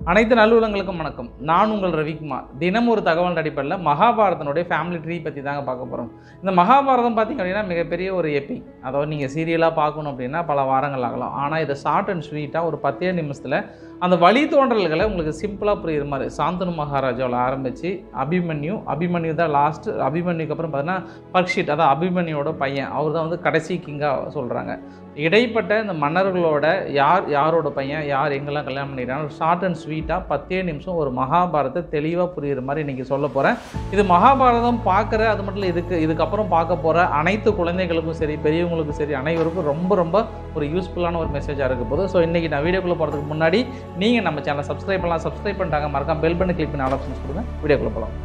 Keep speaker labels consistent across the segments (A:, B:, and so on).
A: அனைத்து நல்லுள்ளங்களுக்கும் வணக்கம் நான் உங்கள் ரவிக்குமார் தினம் ஒரு தகவல் அடிப்படையில் மகாபாரதனுடைய ஃபேமிலி ட்ரீ பற்றி தாங்க பார்க்க போகிறோம் இந்த மகாபாரதம் பார்த்திங்க அப்படின்னா மிகப்பெரிய ஒரு எப்பி அதாவது நீங்கள் சீரியலாக பார்க்கணும் அப்படின்னா பல வாரங்கள் ஆகலாம் ஆனால் இதை ஷார்ட் அண்ட் ஸ்வீட்டாக ஒரு பத்தே நிமிஷத்தில் அந்த வழித்தோன்றல்களை உங்களுக்கு சிம்பிளாக புரியுற மாதிரி சாந்தனு மகாராஜாவில் ஆரம்பித்து அபிமன்யு அபிமன்யு தான் லாஸ்ட்டு அபிமன்யுக்கு அப்புறம் பார்த்தீங்கன்னா பர்க்ஷிட் அதான் அபிமன்யோட பையன் அவர் தான் வந்து கடைசி கிங்காக சொல்கிறாங்க இடைப்பட்ட இந்த மன்னர்களோட யார் யாரோட பையன் யார் எங்கெல்லாம் கல்யாணம் பண்ணிக்கிறாங்க ஷார்ட் அண்ட் ஸ்வீட்டாக பத்தே நிமிஷம் ஒரு மகாபாரத்தை தெளிவாக புரியுற மாதிரி இன்றைக்கி சொல்ல போகிறேன் இது மகாபாரதம் பார்க்குற அது மட்டும் இல்லை இதுக்கு இதுக்கப்புறம் பார்க்க போகிற அனைத்து குழந்தைகளுக்கும் சரி பெரியவங்களுக்கும் சரி அனைவருக்கும் ரொம்ப ரொம்ப ஒரு யூஸ்ஃபுல்லான ஒரு மெசேஜாக இருக்க போகுது ஸோ இன்றைக்கி நான் வீடியோக்குள்ளே போகிறதுக்கு முன்னாடி நீங்கள் நம்ம சேனலை சப்ஸ்கிரைப் பண்ணலாம் சப்ஸ்கிரைப் பண்ணிட்டாங்க மறக்காம பெல் பண்ணி கிளிக் பண்ணி ஆல் ஆப்ஷன்ஸ் கொடுங்க வீடியோக்குள்ளே போகலாம்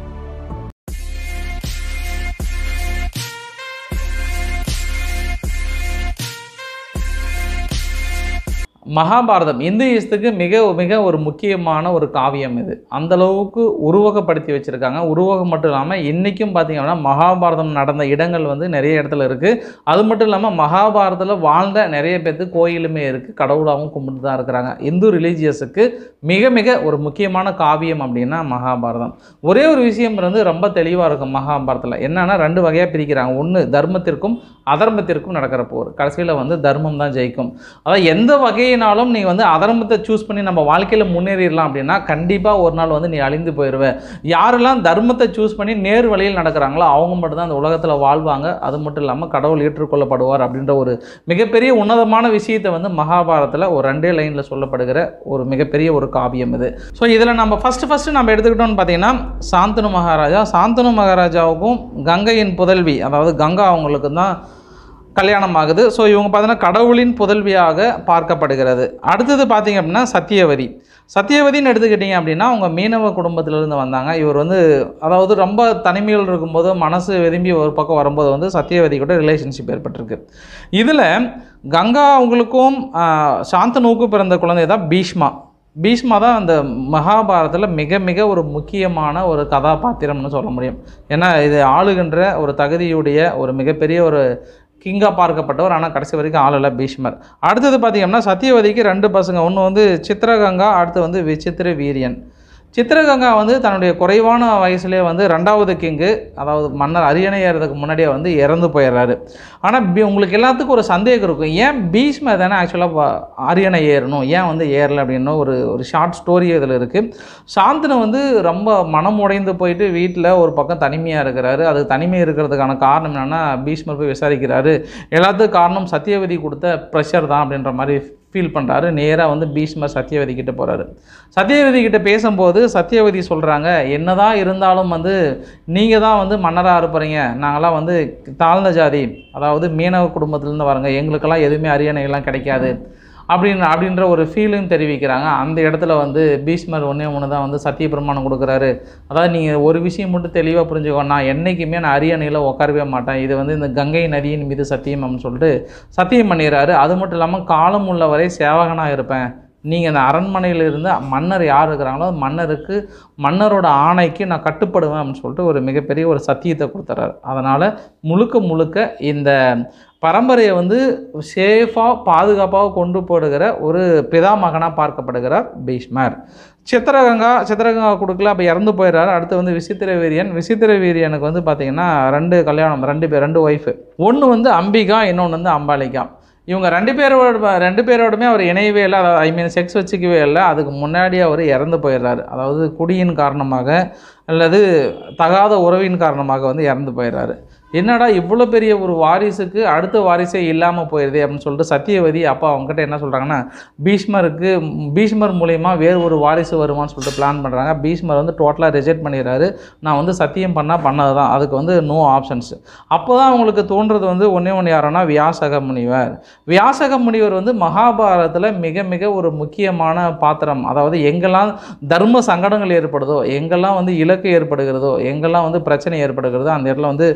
A: மகாபாரதம் இந்துயிஸ்துக்கு மிக மிக ஒரு முக்கியமான ஒரு காவியம் இது அந்த அளவுக்கு உருவகப்படுத்தி வச்சுருக்காங்க உருவகம் மட்டும் இல்லாமல் இன்றைக்கும் பார்த்தீங்கன்னா மகாபாரதம் நடந்த இடங்கள் வந்து நிறைய இடத்துல இருக்குது அது மட்டும் இல்லாமல் மகாபாரதத்தில் வாழ்ந்த நிறைய பேர்த்து கோயிலுமே இருக்குது கடவுளாகவும் கும்பிட்டு தான் இருக்கிறாங்க இந்து ரிலீஜியஸுக்கு மிக மிக ஒரு முக்கியமான காவியம் அப்படின்னா மகாபாரதம் ஒரே ஒரு விஷயம் வந்து ரொம்ப தெளிவாக இருக்கும் மகாபாரதத்தில் என்னன்னா ரெண்டு வகையாக பிரிக்கிறாங்க ஒன்று தர்மத்திற்கும் அதர்மத்திற்கும் நடக்கிற போர் கடைசியில் வந்து தர்மம் தான் ஜெயிக்கும் அதாவது எந்த வகையினாலும் நீ வந்து அதர்மத்தை சூஸ் பண்ணி நம்ம வாழ்க்கையில் முன்னேறிடலாம் அப்படின்னா கண்டிப்பாக ஒரு நாள் வந்து நீ அழிந்து போயிடுவ யாரெல்லாம் தர்மத்தை சூஸ் பண்ணி நேர் வழியில் நடக்கிறாங்களோ அவங்க மட்டும்தான் அந்த உலகத்தில் வாழ்வாங்க அது மட்டும் இல்லாமல் கடவுள் ஏற்றுக்கொள்ளப்படுவார் அப்படின்ற ஒரு மிகப்பெரிய உன்னதமான விஷயத்தை வந்து மகாபாரதத்தில் ஒரு ரெண்டே லைனில் சொல்லப்படுகிற ஒரு மிகப்பெரிய ஒரு காவியம் இது ஸோ இதில் நம்ம ஃபஸ்ட்டு ஃபஸ்ட்டு நம்ம எடுத்துக்கிட்டோம்னு பார்த்தீங்கன்னா சாந்தனு மகாராஜா சாந்தனு மகாராஜாவுக்கும் கங்கையின் புதல்வி அதாவது கங்கா அவங்களுக்கு தான் கல்யாணம் ஆகுது ஸோ இவங்க பார்த்தீங்கன்னா கடவுளின் புதல்வியாக பார்க்கப்படுகிறது அடுத்தது பார்த்தீங்க அப்படின்னா சத்தியவதி சத்தியவதின்னு எடுத்துக்கிட்டிங்க அப்படின்னா அவங்க மீனவ குடும்பத்திலிருந்து வந்தாங்க இவர் வந்து அதாவது ரொம்ப தனிமையில் இருக்கும்போது மனசு விரும்பி ஒரு பக்கம் வரும்போது வந்து சத்தியவதி கூட ரிலேஷன்ஷிப் ஏற்பட்டிருக்கு இதில் கங்கா அவங்களுக்கும் ஆஹ், சாந்தனுவுக்கும் பிறந்த குழந்தை தான் பீஷ்மா பீஷ்மா தான் அந்த மகாபாரதத்தில் மிக மிக ஒரு முக்கியமான ஒரு கதாபாத்திரம்னு சொல்ல முடியும் ஏன்னா இது ஆளுகின்ற ஒரு தகுதியுடைய ஒரு மிகப்பெரிய ஒரு கிங்காக பார்க்கப்பட்டவர் ஆனால் கடைசி வரைக்கும் ஆளல பீஷ்மர் அடுத்தது பார்த்தீங்கன்னா சத்தியவதிக்கு ரெண்டு பசங்க ஒன்று வந்து சித்திரகங்கா அடுத்து வந்து விசித்திர வீரியன் சித்திரகங்கா வந்து தன்னுடைய குறைவான வயசுலேயே வந்து ரெண்டாவது கிங்கு அதாவது மன்னர் அரியணை ஏறதுக்கு முன்னாடியே வந்து இறந்து போயிடுறாரு ஆனால் பி உங்களுக்கு எல்லாத்துக்கும் ஒரு சந்தேகம் இருக்கும் ஏன் பீஷ்மர் தானே ஆக்சுவலாக அரியணை ஏறணும் ஏன் வந்து ஏறல அப்படின்னு ஒரு ஒரு ஷார்ட் ஸ்டோரி இதில் இருக்குது சாந்தனு வந்து ரொம்ப மனம் உடைந்து போயிட்டு வீட்டில் ஒரு பக்கம் தனிமையாக இருக்கிறாரு அது தனிமை இருக்கிறதுக்கான காரணம் என்னென்னா பீஷ்மர் போய் விசாரிக்கிறாரு எல்லாத்துக்கும் காரணம் சத்தியவதி கொடுத்த ப்ரெஷர் தான் அப்படின்ற மாதிரி ஃபீல் பண்ணுறாரு நேராக வந்து பீஷ்மர் சத்தியவதி கிட்ட போகிறாரு சத்தியவதி கிட்ட பேசும்போது சத்தியவதி சொல்கிறாங்க என்னதான் இருந்தாலும் வந்து நீங்கள் தான் வந்து மன்னராக இருப்பறீங்க நாங்களாம் வந்து தாழ்ந்த ஜாதி அதாவது மீனவ குடும்பத்திலேருந்து வரங்க எங்களுக்கெல்லாம் எதுவுமே அரியணையெல்லாம் கிடைக்காது அப்படின்னு அப்படின்ற ஒரு ஃபீலும் தெரிவிக்கிறாங்க அந்த இடத்துல வந்து பீஷ்மர் ஒன்றே ஒன்று தான் வந்து சத்திய பிரமாணம் கொடுக்குறாரு அதாவது நீங்கள் ஒரு விஷயம் மட்டும் தெளிவாக புரிஞ்சுக்கோ நான் என்றைக்குமே நான் அரியணையில் உட்காரவே மாட்டேன் இது வந்து இந்த கங்கை நதியின் மீது சத்தியம் அப்படின்னு சொல்லிட்டு சத்தியம் பண்ணிடுறாரு அது மட்டும் இல்லாமல் காலம் உள்ளவரை சேவகனாக இருப்பேன் நீங்கள் இந்த அரண்மனையில் இருந்து மன்னர் யார் இருக்கிறாங்களோ அந்த மன்னருக்கு மன்னரோட ஆணைக்கு நான் கட்டுப்படுவேன் அப்படின்னு சொல்லிட்டு ஒரு மிகப்பெரிய ஒரு சத்தியத்தை கொடுத்துறாரு அதனால் முழுக்க முழுக்க இந்த பரம்பரையை வந்து சேஃபாக பாதுகாப்பாக கொண்டு போடுகிற ஒரு பிதாமகனாக பார்க்கப்படுகிறார் பீஷ்மர் சித்திரகங்கா சித்திரகங்கா கொடுக்கல அப்போ இறந்து போயிடுறாரு அடுத்து வந்து விசித்திர வீரியன் விசித்திர வீரியனுக்கு வந்து பார்த்தீங்கன்னா ரெண்டு கல்யாணம் ரெண்டு பேர் ரெண்டு ஒய்ஃபு ஒன்று வந்து அம்பிகா இன்னொன்று வந்து அம்பாலிகா இவங்க ரெண்டு பேரோட ரெண்டு பேரோடுமே அவர் இணையவே இல்லை அதாவது ஐ மீன் செக்ஸ் வச்சுக்கவே இல்லை அதுக்கு முன்னாடி அவர் இறந்து போயிடுறாரு அதாவது குடியின் காரணமாக அல்லது தகாத உறவின் காரணமாக வந்து இறந்து போயிடுறாரு என்னடா இவ்வளோ பெரிய ஒரு வாரிசுக்கு அடுத்த வாரிசே இல்லாமல் போயிடுது அப்படின்னு சொல்லிட்டு சத்தியவதி அப்பா அவங்ககிட்ட என்ன சொல்கிறாங்கன்னா பீஷ்மருக்கு பீஷ்மர் மூலயமா வேறு ஒரு வாரிசு வருமான்னு சொல்லிட்டு பிளான் பண்ணுறாங்க பீஷ்மர் வந்து டோட்டலாக ரிஜெக்ட் பண்ணிடுறாரு நான் வந்து சத்தியம் பண்ணால் பண்ணது தான் அதுக்கு வந்து நோ ஆப்ஷன்ஸ் அப்போ தான் அவங்களுக்கு தோன்றது வந்து ஒன்றே ஒன்று யாருன்னா வியாசக முனிவர் வியாசக முனிவர் வந்து மகாபாரதத்தில் மிக மிக ஒரு முக்கியமான பாத்திரம் அதாவது எங்கெல்லாம் தர்ம சங்கடங்கள் ஏற்படுதோ எங்கெல்லாம் வந்து இலக்கு ஏற்படுகிறதோ எங்கெல்லாம் வந்து பிரச்சனை ஏற்படுகிறதோ அந்த இடத்துல வந்து வியா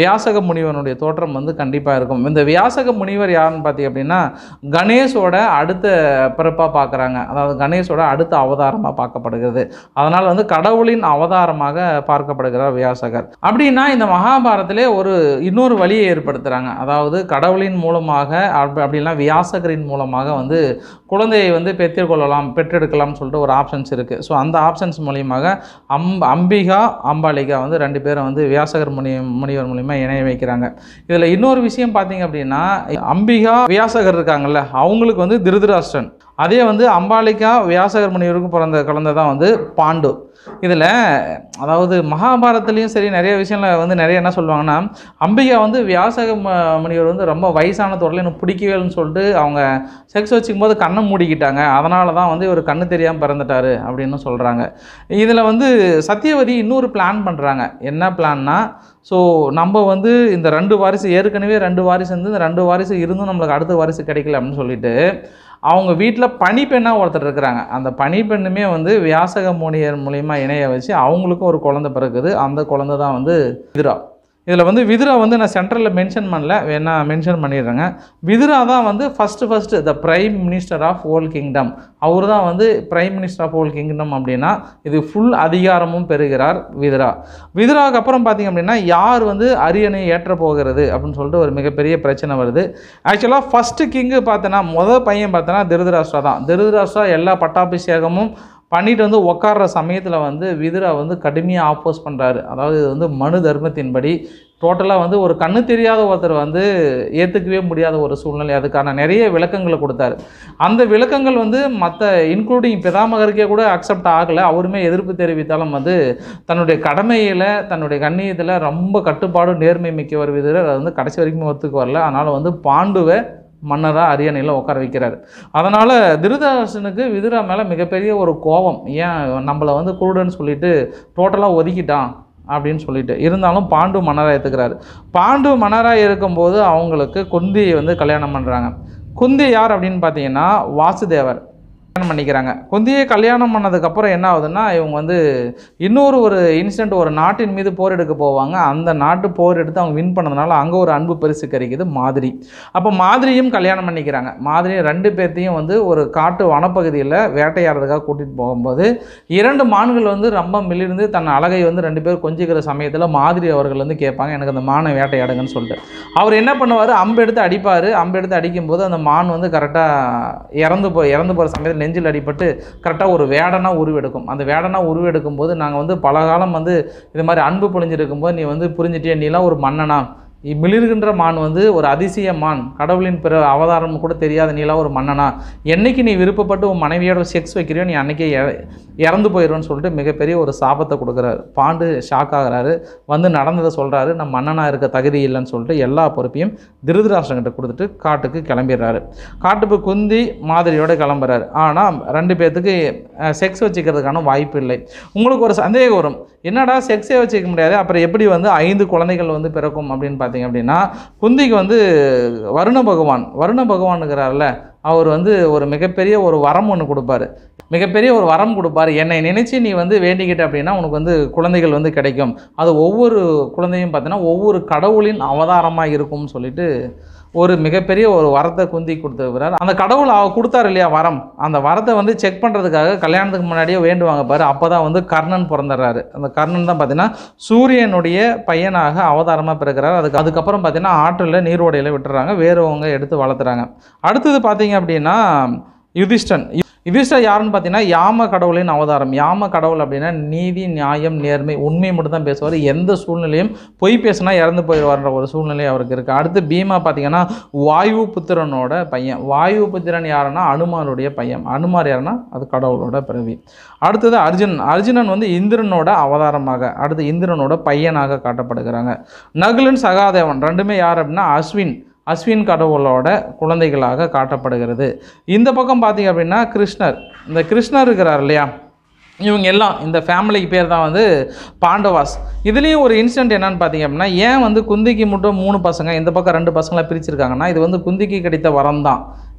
A: வியாசக முனிவனுடைய தோற்றம் வந்து கண்டிப்பாக இருக்கும் இந்த வியாசக முனிவர் யாருன்னு பார்த்தீங்க அப்படின்னா கணேஷோட அடுத்த பிறப்பாக பார்க்குறாங்க அதாவது கணேஷோட அடுத்த அவதாரமாக பார்க்கப்படுகிறது அதனால் வந்து கடவுளின் அவதாரமாக பார்க்கப்படுகிறார் வியாசகர் அப்படின்னா இந்த மகாபாரதத்திலே ஒரு இன்னொரு வழியை ஏற்படுத்துகிறாங்க அதாவது கடவுளின் மூலமாக அப்படி அப்படின்னா வியாசகரின் மூலமாக வந்து குழந்தையை வந்து பெற்றுக்கொள்ளலாம் பெற்றெடுக்கலாம்னு சொல்லிட்டு ஒரு ஆப்ஷன்ஸ் இருக்குது ஸோ அந்த ஆப்ஷன்ஸ் மூலியமாக அம் அம்பிகா அம்பாலிகா வந்து ரெண்டு பேரும் வந்து வியாசகர் முனி முனிவர் மூலியமா இணைய வைக்கிறாங்க இதில் இன்னொரு விஷயம் பார்த்தீங்க அப்படின்னா அம்பிகா வியாசகர் இருக்காங்கல்ல அவங்களுக்கு வந்து திருதராஷ்டிரன் அதே வந்து அம்பாலிகா வியாசகர் முனிவருக்கு பிறந்த குழந்தை தான் வந்து பாண்டு இதில் அதாவது மகாபாரதத்துலேயும் சரி நிறைய விஷயங்கள வந்து நிறைய என்ன சொல்லுவாங்கன்னா அம்பிகா வந்து வியாசக ம- முனிவர் வந்து ரொம்ப வயசான தோட்டில் எனக்கு பிடிக்கவேன்னு சொல்லிட்டு அவங்க செக்ஸ் வச்சுக்கும் போது கண்ணை மூடிக்கிட்டாங்க அதனால தான் வந்து இவர் கண்ணு தெரியாமல் பிறந்துட்டாரு அப்படின்னு சொல்கிறாங்க இதில் வந்து சத்தியவதி இன்னொரு பிளான் பண்ணுறாங்க என்ன பிளான்னா ஸோ நம்ம வந்து இந்த ரெண்டு வாரிசு ஏற்கனவே ரெண்டு வாரிசு வந்து இந்த ரெண்டு வாரிசு இருந்தும் நம்மளுக்கு அடுத்த வாரிசு கிடைக்கல அப்படின்னு சொல்லிட்டு அவங்க வீட்டில் பனிப்பெண்ணாக ஒருத்தர் இருக்கிறாங்க அந்த பனிப்பெண்ணுமே வந்து வியாசக முனியர் மூலியமா இணைய வச்சு அவங்களுக்கும் ஒரு குழந்தை பிறகுது அந்த குழந்தை தான் வந்து விதுரா இதில் வந்து விதுரா வந்து நான் சென்ட்ரலில் மென்ஷன் பண்ணல வேணா மென்ஷன் பண்ணிடுறேங்க விதுரா தான் வந்து first first the prime minister of whole kingdom அவர் தான் வந்து prime minister of whole kingdom அப்படின்னா இது ஃபுல் அதிகாரமும் பெறுகிறார் விதுரா விதுராவுக்கு அப்புறம் பார்த்தீங்க அப்படின்னா யார் வந்து அரியணை ஏற்ற போகிறது அப்படின்னு சொல்லிட்டு ஒரு மிகப்பெரிய பிரச்சனை வருது ஆக்சுவலாக ஃபஸ்ட்டு கிங்கு பார்த்தோன்னா முதல் பையன் பார்த்தோன்னா திருதராஷ்டிரா தான் திருதராஷ்டிரா எல்லா பட்டாபிஷேகமும் பண்ணிட்டு வந்து உட்கார்ற சமயத்தில் வந்து விதுரா வந்து கடுமையாக ஆப்போஸ் பண்ணுறாரு அதாவது இது வந்து மனு தர்மத்தின்படி டோட்டலாக வந்து ஒரு கண்ணு தெரியாத ஒருத்தர் வந்து ஏற்றுக்கவே முடியாத ஒரு சூழ்நிலை அதுக்கான நிறைய விளக்கங்களை கொடுத்தாரு அந்த விளக்கங்கள் வந்து மற்ற இன்க்ளூடிங் பிதாமகருக்கே கூட அக்செப்ட் ஆகலை அவருமே எதிர்ப்பு தெரிவித்தாலும் வந்து தன்னுடைய கடமையில் தன்னுடைய கண்ணியத்தில் ரொம்ப கட்டுப்பாடு நேர்மை மிக்கவர் விதுரர் அது வந்து கடைசி வரைக்கும் ஒத்துக்கு வரல அதனால் வந்து பாண்டுவை மன்னராக அரியணையில் உட்கார வைக்கிறார் அதனால் திருதராசனுக்கு விதுரா மேலே மிகப்பெரிய ஒரு கோபம் ஏன் நம்மளை வந்து குருடன்னு சொல்லிட்டு டோட்டலாக ஒதுக்கிட்டான் அப்படின்னு சொல்லிட்டு இருந்தாலும் பாண்டு மன்னராக ஏற்றுக்கிறாரு பாண்டு மன்னராக இருக்கும்போது அவங்களுக்கு குந்தியை வந்து கல்யாணம் பண்ணுறாங்க குந்தி யார் அப்படின்னு பார்த்தீங்கன்னா வாசுதேவர் கல்யாணம் பண்ணிக்கிறாங்க குந்தியை கல்யாணம் பண்ணதுக்கப்புறம் என்ன ஆகுதுன்னா இவங்க வந்து இன்னொரு ஒரு இன்சிடென்ட் ஒரு நாட்டின் மீது போர் எடுக்க போவாங்க அந்த நாட்டு போர் எடுத்து அவங்க வின் பண்ணதுனால அங்கே ஒரு அன்பு பரிசு கிடைக்குது மாதிரி அப்போ மாதிரியும் கல்யாணம் பண்ணிக்கிறாங்க மாதிரி ரெண்டு பேர்த்தையும் வந்து ஒரு காட்டு வனப்பகுதியில் வேட்டையாடுறதுக்காக கூட்டிகிட்டு போகும்போது இரண்டு மான்கள் வந்து ரொம்ப மிளிர்ந்து தன் அழகை வந்து ரெண்டு பேர் கொஞ்சிக்கிற சமயத்தில் மாதிரி அவர்கள் வந்து கேட்பாங்க எனக்கு அந்த மானை வேட்டையாடுங்கன்னு சொல்லிட்டு அவர் என்ன பண்ணுவார் அம்பு எடுத்து அடிப்பார் அம்பு எடுத்து அடிக்கும்போது அந்த மான் வந்து கரெக்டாக இறந்து போய் இறந்து போகிற சமயத்தில் நெஞ்சில் அடிபட்டு கரெக்டாக ஒரு வேடனா உருவெடுக்கும் அந்த வேடனா உருவெடுக்கும் போது நாங்கள் வந்து பல காலம் வந்து இது மாதிரி அன்பு பொழிஞ்சிருக்கும் போது நீ வந்து புரிஞ்சிட்டியே நீலாம் ஒரு மன்னனா இ- மிளிர்கின்ற மான் வந்து ஒரு அதிசய மான் கடவுளின் பிற அவதாரம் கூட தெரியாத நீலாம் ஒரு மன்னனா என்னைக்கு நீ விருப்பப்பட்டு உன் மனைவியோட செக்ஸ் வைக்கிறியோ நீ அன்னைக்கே இற- இறந்து போயிடுவேன்னு சொல்லிட்டு மிகப்பெரிய ஒரு சாபத்தை கொடுக்குறாரு பாண்டு ஷாக் ஆகுறாரு வந்து நடந்ததை சொல்கிறாரு நம்ம மன்னனாக இருக்க தகுதி இல்லைன்னு சொல்லிட்டு எல்லா பொறுப்பையும் திருதராஷ்டிரங்கிட்ட கொடுத்துட்டு காட்டுக்கு கிளம்பிடுறாரு காட்டுக்கு குந்தி மாதிரியோட கிளம்புறாரு ஆனால் ரெண்டு பேர்த்துக்கு செக்ஸ் வச்சுக்கிறதுக்கான வாய்ப்பு இல்லை உங்களுக்கு ஒரு சந்தேகம் வரும் என்னடா செக்ஸே வச்சுக்க முடியாது அப்புறம் எப்படி வந்து ஐந்து குழந்தைகள் வந்து பிறக்கும் அப்படின்னு பார்த்தீங்க அப்படின்னா குந்திக்கு வந்து வருண பகவான் வருண பகவானுங்கிறார்ல அவர் வந்து ஒரு மிகப்பெரிய ஒரு வரம் ஒன்று கொடுப்பாரு மிகப்பெரிய ஒரு வரம் கொடுப்பாரு என்னை நினைச்சு நீ வந்து வேண்டிக்கிட்ட அப்படின்னா உனக்கு வந்து குழந்தைகள் வந்து கிடைக்கும் அது ஒவ்வொரு குழந்தையும் பார்த்தீங்கன்னா ஒவ்வொரு கடவுளின் அவதாரமாக இருக்கும்னு சொல்லிட்டு ஒரு மிகப்பெரிய ஒரு வரத்தை குந்தி கொடுத்துருக்கிறார் அந்த கடவுள் அவ கொடுத்தாரு இல்லையா வரம் அந்த வரத்தை வந்து செக் பண்ணுறதுக்காக கல்யாணத்துக்கு முன்னாடியே வேண்டுவாங்க பாரு அப்போ தான் வந்து கர்ணன் பிறந்துடுறாரு அந்த கர்ணன் தான் பார்த்தீங்கன்னா சூரியனுடைய பையனாக அவதாரமாக பிறக்கிறார் அதுக்கு அதுக்கப்புறம் பார்த்தீங்கன்னா ஆற்றில் நீரோடையில் விட்டுறாங்க வேறவங்க எடுத்து வளர்த்துறாங்க அடுத்தது பார்த்தீங்க அப்படின்னா யுதிஷ்டன் யு- யுதிஷ்டர் யாருன்னு பார்த்தீங்கன்னா யாம கடவுளின் அவதாரம் யாம கடவுள் அப்படின்னா நீதி நியாயம் நேர்மை உண்மை மட்டும் தான் பேசுவார் எந்த சூழ்நிலையும் பொய் பேசினா இறந்து போயிடுவார்ன்ற ஒரு சூழ்நிலை அவருக்கு இருக்குது அடுத்து பீமா பார்த்தீங்கன்னா வாயு புத்திரனோட பையன் வாயு புத்திரன் யாருன்னா அனுமாருடைய பையன் அனுமார் யாருன்னா அது கடவுளோட பிறவி அடுத்தது அர்ஜுன் அர்ஜுனன் வந்து இந்திரனோட அவதாரமாக அடுத்து இந்திரனோட பையனாக காட்டப்படுகிறாங்க நகுலன் சகாதேவன் ரெண்டுமே யார் அப்படின்னா அஸ்வின் அஸ்வின் கடவுளோட குழந்தைகளாக காட்டப்படுகிறது இந்த பக்கம் பார்த்தீங்க அப்படின்னா கிருஷ்ணர் இந்த கிருஷ்ணர் இருக்கிறார் இல்லையா இவங்க எல்லாம் இந்த ஃபேமிலிக்கு பேர் தான் வந்து பாண்டவாஸ் இதுலேயும் ஒரு இன்சிடென்ட் என்னன்னு பார்த்தீங்க அப்படின்னா ஏன் வந்து குந்திக்கு மட்டும் மூணு பசங்க இந்த பக்கம் ரெண்டு பசங்களை பிரிச்சிருக்காங்கன்னா இது வந்து குந்திக்கு கிடைத்த வரம் தான்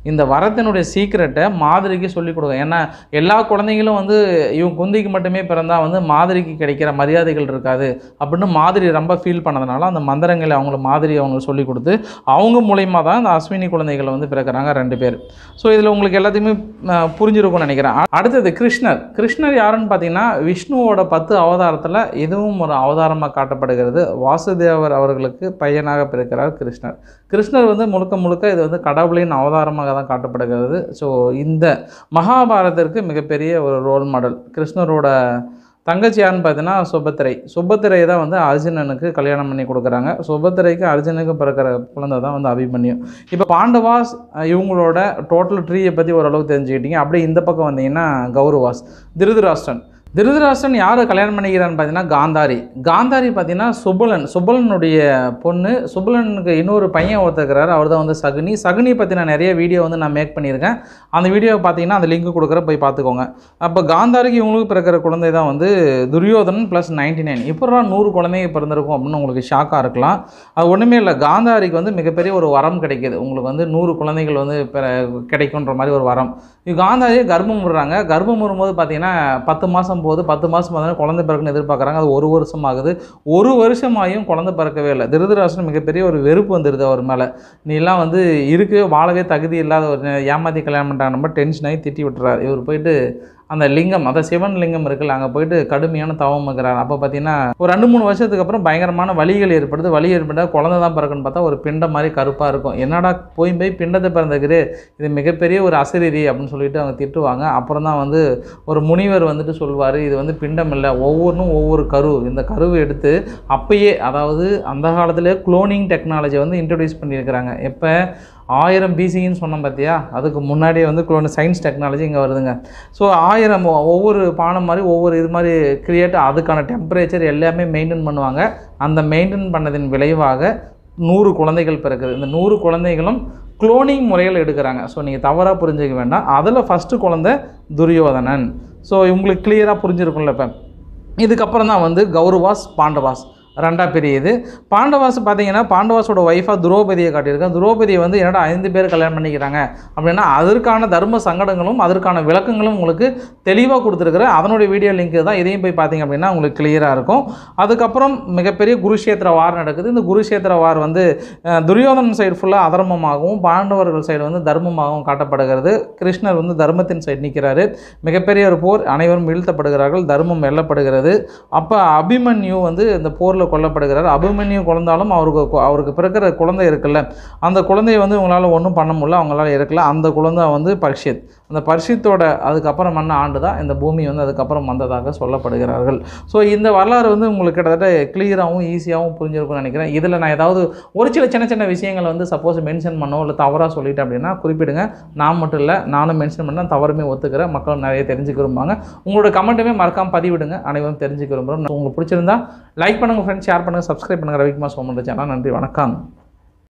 A: இந்த வரத்தினுடைய சீக்கிரட்டை மாதிரிக்கு சொல்லிக் கொடுங்க ஏன்னா எல்லா குழந்தைங்களும் வந்து இவங்க குந்திக்கு மட்டுமே பிறந்தா வந்து மாதிரிக்கு கிடைக்கிற மரியாதைகள் இருக்காது அப்படின்னு மாதிரி ரொம்ப ஃபீல் பண்ணதுனால அந்த மந்திரங்களை அவங்கள மாதிரி அவங்களுக்கு சொல்லிக் கொடுத்து அவங்க மூலியமாக தான் இந்த அஸ்வினி குழந்தைகள் வந்து பிறக்கிறாங்க ரெண்டு பேர் ஸோ இதில் உங்களுக்கு எல்லாத்தையுமே அஹ், புரிஞ்சிருக்கும்னு நினைக்கிறேன் அ- அடுத்தது கிருஷ்ணர் கிருஷ்ணர் யாருன்னு பார்த்தீங்கன்னா விஷ்ணுவோட பத்து அவதாரத்தில் இதுவும் ஒரு அவதாரமாக காட்டப்படுகிறது வாசுதேவர் அவர்களுக்கு பையனாக பிறக்கிறார் கிருஷ்ணர் கிருஷ்ணர் வந்து முழுக்க முழுக்க இது வந்து கடவுளின் அவதாரமாக தான் காட்டப்படுகிறது ஸோ இந்த மகாபாரதத்திற்கு மிகப்பெரிய ஒரு ரோல் மாடல் கிருஷ்ணரோட தங்கச்சி யாருன்னு பார்த்தீங்கன்னா சுபத்திரை சுபத்திரை தான் வந்து அர்ஜுனனுக்கு கல்யாணம் பண்ணி கொடுக்குறாங்க சுபத்திரைக்கு அர்ஜுனுக்கு பிறக்கிற குழந்தை தான் வந்து அபிமன்யு இப்போ பாண்டவாஸ் அஹ், இவங்களோட டோட்டல் ட்ரீயை பற்றி ஓரளவு தெரிஞ்சுக்கிட்டீங்க அப்படியே இந்த பக்கம் வந்தீங்கன்னா கௌரவாஸ் திருதராஷ்டிரன் திருதராஷ்டிரன் யார் கல்யாணம் பண்ணிக்கிறான்னு பார்த்தீங்கன்னா காந்தாரி காந்தாரி பார்த்தீங்கன்னா சுபலன் சுபலனுடைய பொண்ணு சுபலனுக்கு இன்னொரு பையன் ஒருத்தருக்கிறாரு அவர் தான் வந்து சகுனி சகுனி பற்றி நான் நிறைய வீடியோ வந்து நான் மேக் பண்ணியிருக்கேன் அந்த வீடியோ பார்த்தீங்கன்னா அந்த லிங்க் கொடுக்குற போய் பார்த்துக்கோங்க அப்போ காந்தாரிக்கு இவங்களுக்கு பிறக்கிற குழந்தை தான் வந்து துரியோதனன் ப்ளஸ் நைன்டி நைன் இப்போ நூறு குழந்தைங்க பிறந்திருக்கும் அப்படின்னு உங்களுக்கு ஷாக்காக இருக்கலாம் அது ஒன்றுமே இல்லை காந்தாரிக்கு வந்து மிகப்பெரிய ஒரு வரம் கிடைக்கிது உங்களுக்கு வந்து நூறு குழந்தைகள் வந்து பிற- கிடைக்குன்ற மாதிரி ஒரு வரம் இது காந்தாரியை கர்ப்பம் விடுறாங்க கர்ப்பம் விடும்போது பார்த்தீங்கன்னா பத்து மாதம் போது பத்து மாதம் பார்த்தீங்கன்னா குழந்தை பிறக்குன்னு எதிர்பார்க்குறாங்க அது ஒரு வருஷம் ஆகுது ஒரு வருஷமாயும் குழந்தை பிறக்கவே இல்லை திருதராஷ்டிரன் மிகப்பெரிய ஒரு வெறுப்பு வந்துடுது அவர் மேலே நீலாம் வந்து இருக்கவே வாழவே தகுதி இல்லாத ஒரு ஏமாத்தி கல்யாணம் பண்ணிட்டாங்க நம்ம டென்ஷன் ஆகி திட்டி விட்டுறாரு இவர் போயிட்டு அந்த லிங்கம் அந்த சிவன் லிங்கம் இருக்குல்ல அங்கே போயிட்டு கடுமையான தவம் இருக்கிறார் அப்போ பார்த்தீங்கன்னா ஒரு ரெண்டு மூணு வருஷத்துக்கு அப்புறம் பயங்கரமான வலிகள் ஏற்படுது வலி ஏற்பட்டால் குழந்தை தான் பிறக்குன்னு பார்த்தா ஒரு பிண்டம் மாதிரி கருப்பாக இருக்கும் என்னடா போய் போய் பிண்டத்தை பிறந்தக்குது இது மிகப்பெரிய ஒரு அசரீதி அப்படின்னு சொல்லிட்டு அவங்க திட்டுவாங்க அப்புறம் தான் வந்து ஒரு முனிவர் வந்துட்டு சொல்வார் இது வந்து பிண்டம் இல்லை ஒவ்வொன்றும் ஒவ்வொரு கரு இந்த கருவை எடுத்து அப்பயே அதாவது அந்த காலத்திலே குளோனிங் டெக்னாலஜி வந்து இன்ட்ரடியூஸ் பண்ணியிருக்கிறாங்க எப்போ ஆயிரம் பிசின்னு சொன்னோம் பார்த்தியா அதுக்கு முன்னாடியே வந்து குளோன் சயின்ஸ் டெக்னாலஜி இங்கே வருதுங்க ஸோ ஆயிரம் ஒ- ஒவ்வொரு பானம் மாதிரி ஒவ்வொரு இது மாதிரி கிரியேட் அதுக்கான டெம்பரேச்சர் எல்லாமே மெயின்டைன் பண்ணுவாங்க அந்த மெயின்டைன் பண்ணதின் விளைவாக நூறு குழந்தைகள் பிறக்குது இந்த நூறு குழந்தைகளும் குளோனிங் முறையில் எடுக்கிறாங்க ஸோ நீங்கள் தவறாக புரிஞ்சுக்க வேண்டாம் அதில் ஃபஸ்ட்டு குழந்தை துரியோதனன் ஸோ உங்களுக்கு கிளியராக புரிஞ்சிருக்கும்ல இப்போ இதுக்கப்புறம் தான் வந்து கௌரவாஸ் பாண்டவாஸ் ரெண்டா பிரியுது பாண்டவாஸ் பார்த்தீங்கன்னா பாண்டவாஸோட ஒய்ஃபாக துரோபதியை காட்டியிருக்கேன் துரோபதியை வந்து என்னடா ஐந்து பேர் கல்யாணம் பண்ணிக்கிறாங்க அப்படின்னா அதற்கான தர்ம சங்கடங்களும் அதற்கான விளக்கங்களும் உங்களுக்கு தெளிவாக கொடுத்துருக்குறேன் அதனுடைய வீடியோ லிங்க் தான் இதையும் போய் பார்த்தீங்க அப்படின்னா உங்களுக்கு கிளியராக இருக்கும் அதுக்கப்புறம் மிகப்பெரிய குருஷேத்திர வார் நடக்குது இந்த குருஷேத்திர வார் வந்து அஹ், துரியோதனன் சைடு ஃபுல்லாக அதர்மமாகவும் பாண்டவர்கள் சைடு வந்து தர்மமாகவும் காட்டப்படுகிறது கிருஷ்ணர் வந்து தர்மத்தின் சைடு நிற்கிறாரு மிகப்பெரிய ஒரு போர் அனைவரும் வீழ்த்தப்படுகிறார்கள் தர்மம் வெல்லப்படுகிறது அப்போ அபிமன்யு வந்து இந்த போரில் கொல்லப்படுகிறார் அபிமன்யு கொண்டாலும் அவருக்கு கொ- அவருக்கு பிறக்கிற குழந்தை இருக்குல்ல அந்த குழந்தைய வந்து இவங்களால ஒன்றும் பண்ண முடியல அவங்களால இருக்கல அந்த குழந்தை வந்து பர்ஷித் அந்த பர்ஷித்தோட அதுக்கப்புறம் மன்ன ஆண்டு தான் இந்த பூமி வந்து அதுக்கப்புறம் வந்ததாக சொல்லப்படுகிறார்கள் ஸோ இந்த வரலாறு வந்து உங்களுக்கு கிட்டத்தட்ட கிளியராகவும் ஈஸியாகவும் புரிஞ்சிருக்கும்னு நினைக்கிறேன் இதில் நான் ஏதாவது ஒரு சில சின்ன சின்ன விஷயங்களை வந்து சப்போஸ் மென்ஷன் பண்ணோ இல்லை தவறாக சொல்லிட்டேன் அப்படின்னா குறிப்பிடுங்க நான் மட்டும் இல்லை நானும் மென்ஷன் பண்ண தவறுமே ஒத்துக்கிறேன் மக்கள் நிறைய தெரிஞ்சுக்க விரும்புவாங்க உங்களோட கமெண்ட்டுமே மறக்காம பதிவிடுங்க அனைவரும் தெரிஞ்சுக்க விரும்புகிறோம் உங்களுக்கு பிடிச்சிருந்தா லைக் பண்ணுங்கள் ஃப்ரெண்ட்ஸ் ஷேர் பண்ணுங்கள் சப்ஸ்கிரைப் பண்ணுங்கள் ரவிக்குமார் சோமன் சேனல் நன்றி வணக்கம்